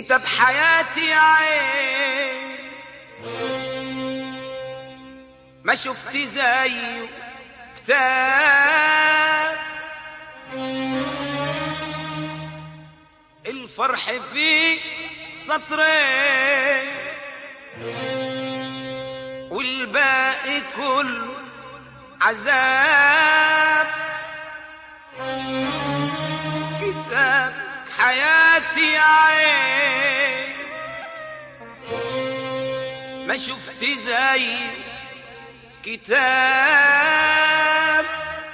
كتاب حياتي عين ما شفت زيه كتاب الفرح فيه سطرين والباقي كله عذاب كتاب حياتي عين ما شفت زي كتاب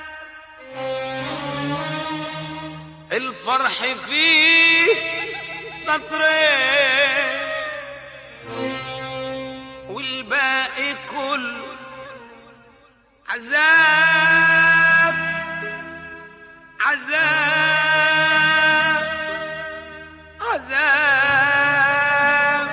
الفرح فيه سطرين والباقي كله عذاب عذاب عذاب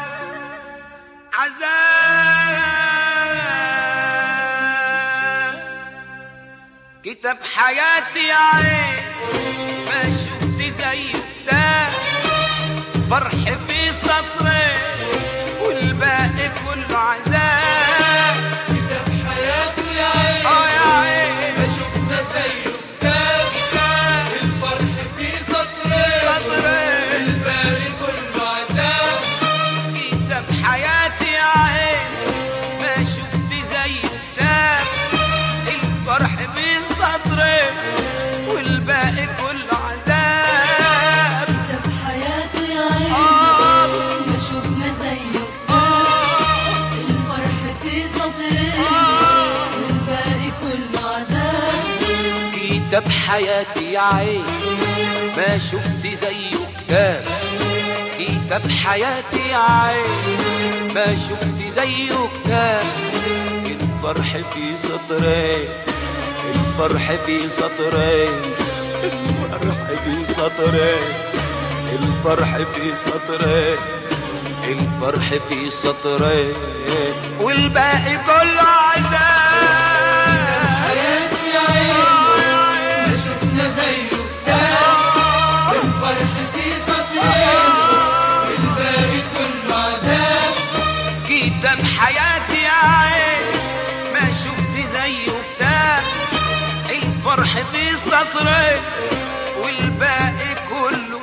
عذاب كتاب حياتي عين ما شفت زي ده فرح في سطرين والباقي كله عذاب كتاب حياته يا عين اه يا عين ما شفنا زيه كتاب الفرح فيه سطرين سطرين الباقي كله عذاب كتاب حياتي يا عين ما شفت زي ده الفرح في سطرين والباقي كله عذاب كتاب حياته يا عين آه ما شفنا زيه كتاب الفرح في سطرين والباقي كله عذاب كتاب حياتي يا عين ما شفت زيه كتاب كتاب حياتي يا عين ما شفت زيه كتاب الفرح في سطرين الفرح في سطرين الفرح في سطرين الفرح في سطرين الفرح في سطرين والباقي كله عذاب حياته يا عين ما شفنا زيه كتاب الفرح فيه سطرين الباقي كله عذاب كتاب حياتي يا عين ما شفت زيه كتاب الفرح في سطرين والباقي كله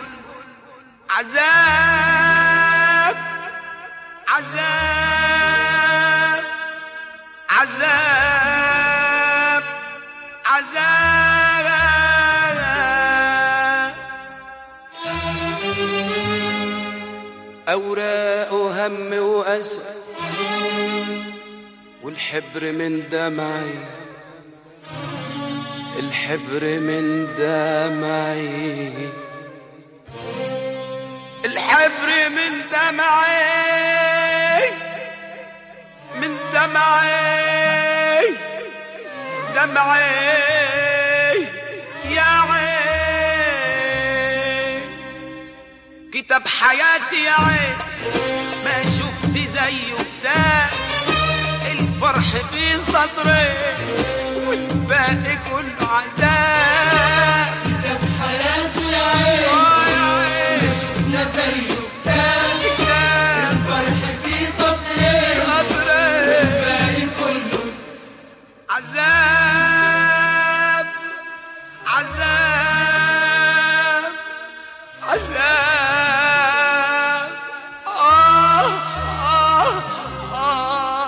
عذاب عذاب عذاب عذاب أوراق وهم وأسى والحبر من دمعي الحبر من دمعي الحبر من دمعي من دمعي دمعي يا عين كتاب حياتي يا عين ما شفت زيه ده الفرح في صدري والباقي كله عذاب كتاب حياته يا عين آه يا عين ما شفنا زيه كتاب كتاب الفرح فيه سطرين صدري الباقي كله عذاب عذاب عذاب آه آه آه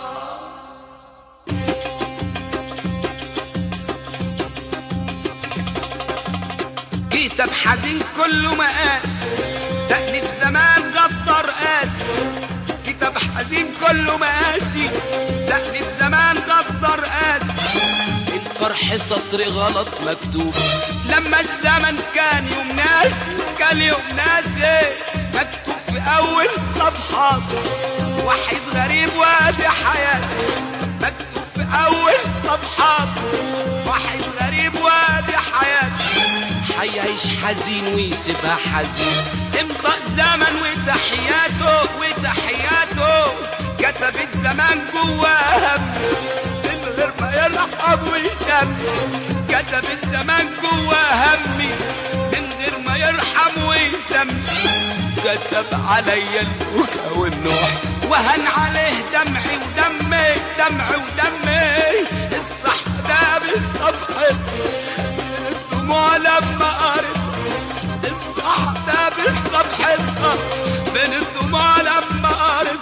كتاب حزين كله مقاس تأليف زمان غدر قاسي كتاب حزين كله مقاسي تأليف زمان غدر قاسي الفرح سطر غلط مكتوب لما الزمن كان يوم ناس كان يوم ناس ايه مكتوب في اول صفحات وحيد غريب وادي حياته مكتوب في اول صفحات وحيد غريب وادي حياته حيعيش حزين ويسيبها حزين امضى الزمن وتحياته وتحياته كتب الزمان جواها من غير ما يلحق ويشم كتب الزمان جوا همي من غير ما الله يرحم ويسم كتب علي البكا والنوح وهن عليه دمعي ودمي دمعي ودمي الصح ده بالصفحة الدموع لما قريت الصح ده بالصفحة من الدموع لما قريت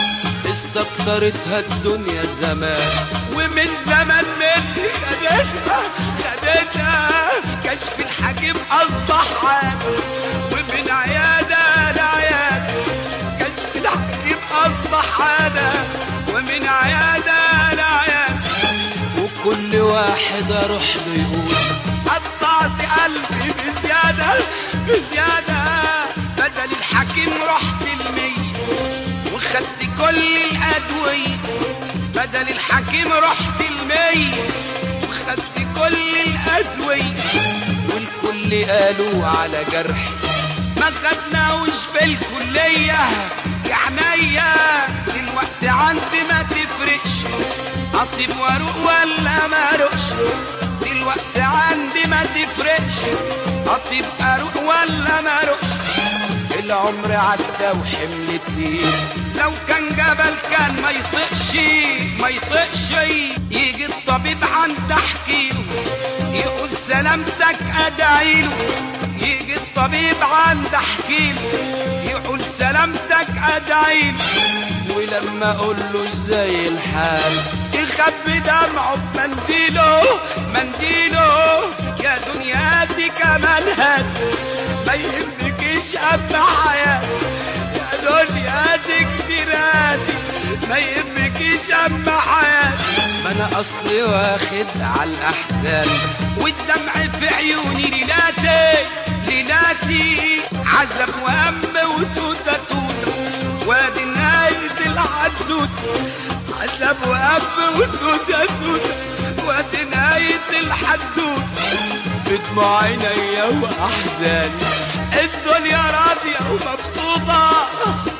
استكترتها الدنيا زمان ومن زمان مني خدتها خدتها كشف الحكيم اصبح عادي ومن عيادة لعيادة كشف الحكيم اصبح عادة ومن عيادة لعيادة وكل واحد اروح له يقول قطعت قلبي بزيادة بزيادة بدل الحكيم رحت المية وخدت كل الأدوية بدل الحكيم رحت المية وخدت كل الأدوية والكل قالوا على جرحي ما خدناوش في الكلية يا عينيا الوقت عندي ما تفرقش أطيب واروق ولا ما اروقش دلوقتي عندي ما تفرقش أطيب اروق ولا ما اروقش العمر عدى وحمل كتير لو كان جبل كان ما يطقش ما يطقش يجي الطبيب عند احكيله يقول سلامتك ادعيله يجي الطبيب عند احكيله يقول سلامتك ادعيله ولما اقول له ازاي الحال يخبي دمعه بمنديله منديله يا دنياتي كمان هات ما يهمكش أما حياة يا دنياتي كبيراتي ما يهمكش أما حياة ما أنا أصلي واخد على الأحزان والدمع في عيوني ليلاتي ليلاتي عذب وهم وتوتة توتة وادي نهاية الحدوتة عذب وهم وتوتة توتة وادي نهاية الحدوتة بدموع عينيا واحزاني الدنيا راضيه ومبسوطه